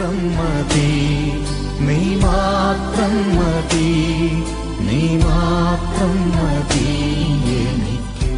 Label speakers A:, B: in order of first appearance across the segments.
A: മാത്രം മതി നീ മാത്രം മതി നീ മാത്രം മതി എനിക്ക്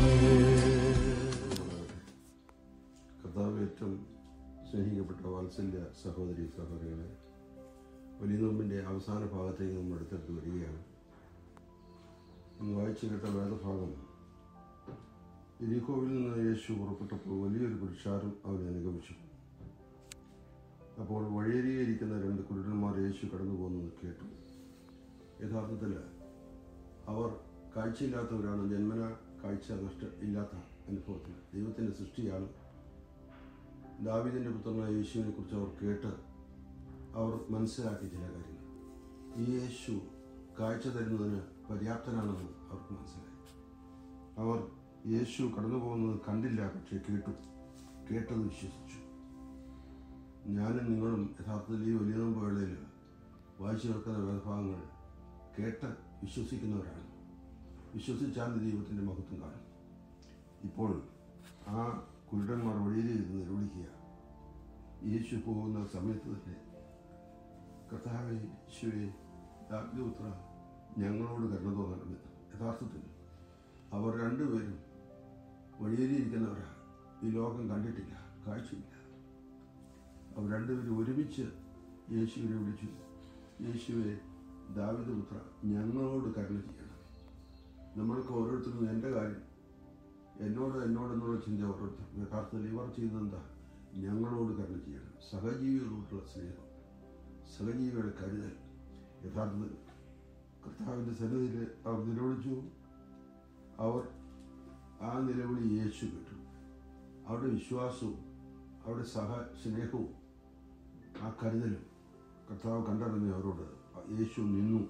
B: കർത്താവ് ഏറ്റവും സ്നേഹിക്കപ്പെട്ട വാത്സല്യ സഹോദരി സഹോദരികളെ വലിയ നോമ്പിൻ്റെ അവസാന ഭാഗത്തേക്ക് നമ്മൾ എടുത്തെടുത്ത് വരികയാണ് ഇന്ന് വായിച്ചു കേട്ട വേദഭാഗം എരിക്കോവിൽ നിന്ന് യേശു പുറപ്പെട്ടപ്പോൾ വലിയൊരു പുരുഷാരം അവനെ അനുഗമിച്ചു അപ്പോൾ വഴിയരിയിരിക്കുന്ന രണ്ട് കുരുടന്മാർ യേശു കടന്നു പോകുന്നത് കേട്ടു യഥാർത്ഥത്തിൽ അവർ കാഴ്ചയില്ലാത്തവരാണ് ജന്മന കാഴ്ച നഷ്ട ഇല്ലാത്ത അനുഭവത്തിൽ ദൈവത്തിൻ്റെ സൃഷ്ടിയാണ് ദാവിദിൻ്റെ പുത്രനായ യേശുവിനെ കുറിച്ച് അവർ കേട്ട് അവർ മനസ്സിലാക്കിയ ചില കാര്യങ്ങൾ ഈ യേശു കാഴ്ച തരുന്നതിന് പര്യാപ്തനാണെന്ന് അവർക്ക് മനസ്സിലായി അവർ യേശു കടന്നു പോകുന്നത് കണ്ടില്ല പക്ഷേ കേട്ടു കേട്ടത് വിശ്വസിച്ചു ഞാനും നിങ്ങളും യഥാർത്ഥത്തിൽ ഈ വലിയ നോമ്പ് വേളയിൽ വായിച്ചു കേൾക്കുന്ന വേദഭാഗങ്ങൾ കേട്ട് വിശ്വസിക്കുന്നവരാണ് വിശ്വസിച്ചാൽ ദൈവത്തിൻ്റെ മഹത്വം കാണും ഇപ്പോൾ ആ കുരുടന്മാർ വഴിയിൽ ഇരുന്ന് നിലവിളിക്കുക യേശു പോകുന്ന സമയത്ത് തന്നെ കർത്താവെ യേശുവെ ദാഗ്ദപുത്ര ഞങ്ങളോട് കരുണ തോന്നണമെന്ന് യഥാർത്ഥത്തിൽ അവർ രണ്ടുപേരും വഴിയിലിരിക്കുന്നവരാ ഈ ലോകം കണ്ടിട്ടില്ല കാഴ്ചയില്ല അവർ രണ്ടുപേരും ഒരുമിച്ച് യേശുവിനെ വിളിച്ചു യേശുവെ ദാവിദപുത്ര ഞങ്ങളോട് കരുണ ചെയ്യണം നമ്മൾക്ക് ഓരോരുത്തരും എൻ്റെ കാര്യം എന്നോട് എന്നോടെന്നുള്ള ചിന്ത ഓരോരുത്തർ യഥാർത്ഥത്തിൽ ഇവർ ചെയ്തതെന്താ ഞങ്ങളോട് കരുണ ചെയ്യണം സഹജീവികളോടുള്ള സ്നേഹം സഹജീവികളുടെ കരുതൽ യഥാർത്ഥത്തിൽ കർത്താവിൻ്റെ സന്നിധിയിൽ അവർ നിലവിളിച്ചു അവർ ആ നിലവിളി യേശു കേട്ടു അവരുടെ വിശ്വാസവും അവരുടെ സഹ സ്നേഹവും ആ കരുതലും കർത്താവ് കണ്ടറിഞ്ഞ് അവരോട് യേശു നിന്നു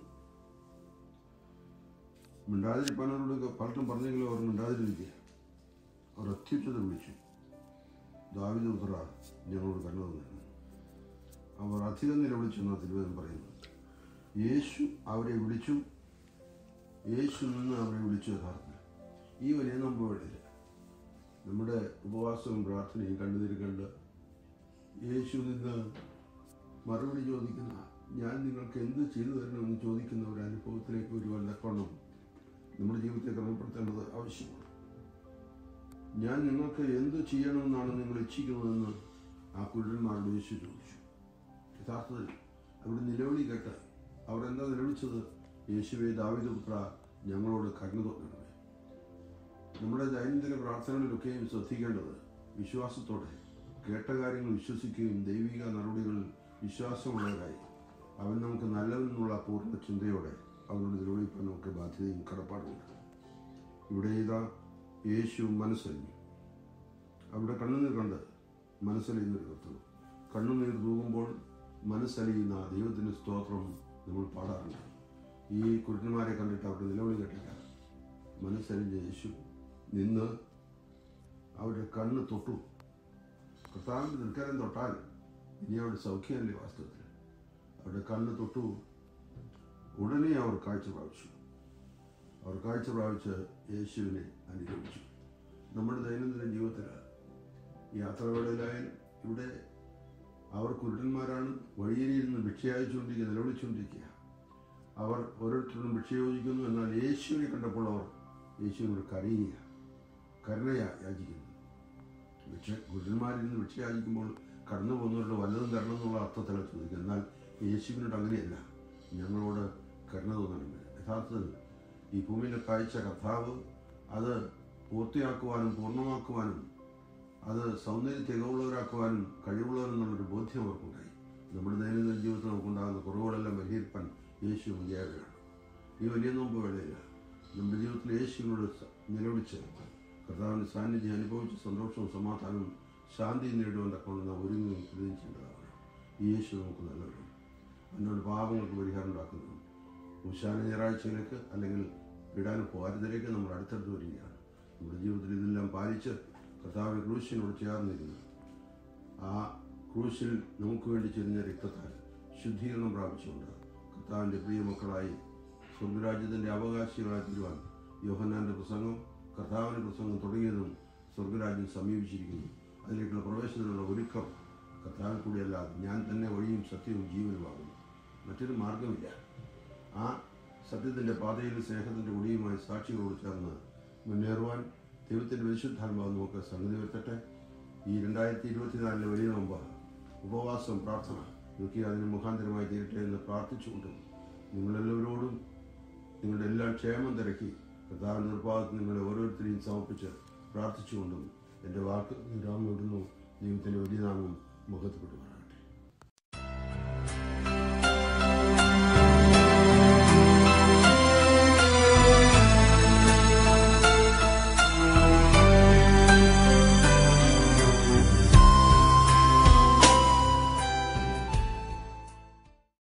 B: മിണ്ടാതിരിപ്പാൻ അവരോട് പലർക്കും പറഞ്ഞെങ്കിലും അവർ മിണ്ടാതിരിക്കുക അവർ അത്യുച്ചത വിളിച്ചു ദാവിദ ഉത്തറ ഞങ്ങളോട് കരുണ തന്നു അവർ അധികം നിലവിളിച്ചെന്ന തിരുവേദം പറയുന്നു യേശു അവരെ വിളിച്ചു യേശു നിന്ന് അവരെ വിളിച്ചു യഥാർത്ഥത്തിൽ ഈ വലിയ നമ്പുകളിൽ നമ്മുടെ ഉപവാസവും പ്രാർത്ഥനയും കണ്ടുതിരിക്കേണ്ട യേശു നിന്ന് മറുപടി ചോദിക്കുന്ന ഞാൻ നിങ്ങൾക്ക് എന്ത് ചെയ്തു തരണമെന്ന് ചോദിക്കുന്ന ഒരു അനുഭവത്തിലേക്ക് ഒരു വല്ലക്കോണം നമ്മുടെ ജീവിതത്തെ ക്രമപ്പെടുത്തേണ്ടത് ആവശ്യമാണ് ഞാൻ നിങ്ങൾക്ക് എന്ത് ചെയ്യണമെന്നാണ് നിങ്ങൾ ഇച്ഛിക്കുന്നതെന്ന് ആ കുരുടന്മാരോട് യേശു ചോദിച്ചു യഥാർത്ഥത്തിൽ അവിടെ നിലവിളി കേട്ട് അവർ എന്താ നിലവിളിച്ചത് യേശുവെ ദാവിദപുത്ര ഞങ്ങളോട് കരുണ തോന്നണമേ നമ്മുടെ ദൈനംദിന പ്രാർത്ഥനകളിലൊക്കെയും ശ്രദ്ധിക്കേണ്ടത് വിശ്വാസത്തോടെ കേട്ട കാര്യങ്ങൾ വിശ്വസിക്കുകയും ദൈവിക നടപടികളിൽ വിശ്വാസമുള്ളവരായി അവൻ നമുക്ക് നല്ലതെന്നുള്ള പൂർണ്ണ ചിന്തയോടെ അവനോട് നിലവിളിപ്പാൻ നമുക്ക് ബാധ്യതയും കടപ്പാടുമുണ്ട് ഇവിടെ ഇതാ യേശു മനസ്സലിഞ്ഞു അവിടെ കണ്ണുനീർ കണ്ട് മനസ്സലിയുന്നൊരു കർത്തവ് കണ്ണുനീർ തൂകുമ്പോൾ മനസ്സലിയുന്ന ദൈവത്തിൻ്റെ സ്തോത്രം നമ്മൾ പാടാറുണ്ട് ഈ കുരുടന്മാരെ കണ്ടിട്ട് അവരുടെ നിലവിളി കേട്ടില്ല മനസ്സലിഞ്ഞ യേശു നിന്ന് അവരുടെ കണ്ണ് തൊട്ടു കർത്താവിൻ്റെ നിൽക്കാരം തൊട്ടാൽ ഇനി അവരുടെ സൗഖ്യമല്ലേ വാസ്തവത്തിൽ അവരുടെ കണ്ണ് തൊട്ടു ഉടനെ അവർ കാഴ്ച പ്രാപിച്ചു അവർ കാഴ്ച പ്രാപിച്ച് യേശുവിനെ അനുഗമിച്ചു നമ്മുടെ ദൈനംദിന ജീവിതത്തിൽ യാത്രവേളയിലായാലും ഇവിടെ അവർ കുരുടന്മാരാണ് വഴിയിലിരുന്ന് ഭിക്ഷയച്ചുകൊണ്ടിരിക്കുക നിലവിളിച്ചുകൊണ്ടിരിക്കുക അവർ ഓരോരുത്തരും ഭിക്ഷ യോജിക്കുന്നു എന്നാൽ യേശുവിനെ കണ്ടപ്പോൾ അവർ യേശുവിനോട് കരയുക കരുണയാ യാചിക്കുന്നു ഭിക്ഷ കുരുടന്മാരിരുന്ന് ഭിക്ഷ യാചിക്കുമ്പോൾ കടന്നു പോകുന്നവരുടെ വല്ലതും തരണം എന്നുള്ള അർത്ഥത്തിലാണ് ചോദിക്കുക എന്നാൽ യേശുവിനോട് അങ്ങനെയല്ല ഞങ്ങളോട് കരുണ തോന്നണം യഥാർത്ഥത്തിൽ ഈ ഭൂമിയിലെ കാഴ്ച കർത്താവ് അത് പൂർത്തിയാക്കുവാനും പൂർണ്ണമാക്കുവാനും അത് സൗന്ദര്യ തികവുള്ളവരാക്കുവാനും കഴിവുള്ളവരും എന്നുള്ളൊരു ബോധ്യം അവർക്കുണ്ടായി നമ്മുടെ ദൈനംദിന ജീവിതത്തിൽ നമുക്കുണ്ടാകുന്ന കുറവുകളെല്ലാം പരിഹരിപ്പാൻ യേശു മതിയാകുകയാണ് ഈ വലിയ നോമ്പ് വേളയിൽ നമ്മുടെ ജീവിതത്തിൽ യേശുവിനോട് സ- നിലവിളിച്ച് കർത്താവിൻ്റെ സാന്നിധ്യം അനുഭവിച്ച് സന്തോഷവും സമാധാനവും ശാന്തിയും നേടുവാൻ തക്കൊണ്ട് നാം ഒരുങ്ങി പ്രതീക്ഷിക്കേണ്ടതാണ് ഈ യേശു നമുക്ക് നല്ലവരാണ് എന്നോട് പാപങ്ങൾക്ക് പരിഹാരം ഉണ്ടാക്കുന്നു ഉശാന ഞായറാഴ്ചയിലേക്ക് അല്ലെങ്കിൽ വിടാനും ഭാരതത്തിലേക്ക് നമ്മൾ അടുത്തടുത്ത് വരികയാണ് നമ്മുടെ ജീവിതത്തിൽ ഇതെല്ലാം പാലിച്ച് കർത്താവ് ക്രൂശിനോട് ചേർന്നിരുന്നു ആ ക്രൂശിൽ നമുക്ക് വേണ്ടി ചെരിഞ്ഞ രക്തത്താൽ ശുദ്ധീകരണം പ്രാപിച്ചുകൊണ്ട് കർത്താവിൻ്റെ പ്രിയ മക്കളായി സ്വർഗരാജ്യത്തിൻ്റെ അവകാശികളായി തീരുവാൻ യോഹന്നാൻ്റെ പ്രസംഗം കർത്താവിൻ്റെ പ്രസംഗം തുടങ്ങിയതും സ്വർഗരാജ്യം സമീപിച്ചിരിക്കുന്നു അതിലേക്കുള്ള പ്രവേശനത്തിനുള്ള ഒരുക്കം കർത്താവിൽ കൂടിയല്ലാതെ ഞാൻ തന്നെ വഴിയും സത്യവും ജീവനുമാകുന്നു മറ്റൊരു മാർഗമില്ല ആ സത്യത്തിൻ്റെ പാതയിൽ സ്നേഹത്തിൻ്റെ ഒടിയുമായി സാക്ഷികളോട് ചേർന്ന് മുന്നേറുവാൻ ദൈവത്തിൻ്റെ വിശുദ്ധാത്മാവ് നമുക്ക് സംഗതി വരുത്തട്ടെ ഈ രണ്ടായിരത്തി ഇരുപത്തിനാലിലെ വലിയ നോമ്പ് ഉപവാസം പ്രാർത്ഥന ഇതൊക്കെ അതിന് മുഖാന്തരമായി തീരട്ടെ എന്ന് പ്രാർത്ഥിച്ചുകൊണ്ടും നിങ്ങളെല്ലാവരോടും നിങ്ങളുടെ എല്ലാം ക്ഷേമം തിരക്കി കർത്താവിൻ്റെ നിർഭാഗത്ത് നിങ്ങളെ ഓരോരുത്തരെയും സമർപ്പിച്ച് പ്രാർത്ഥിച്ചുകൊണ്ടും എൻ്റെ വാക്ക് വിരാമം ഇടുന്നു ദൈവത്തിൻ്റെ വലിയ നാമം മുഖത്തുപെടുവാണ്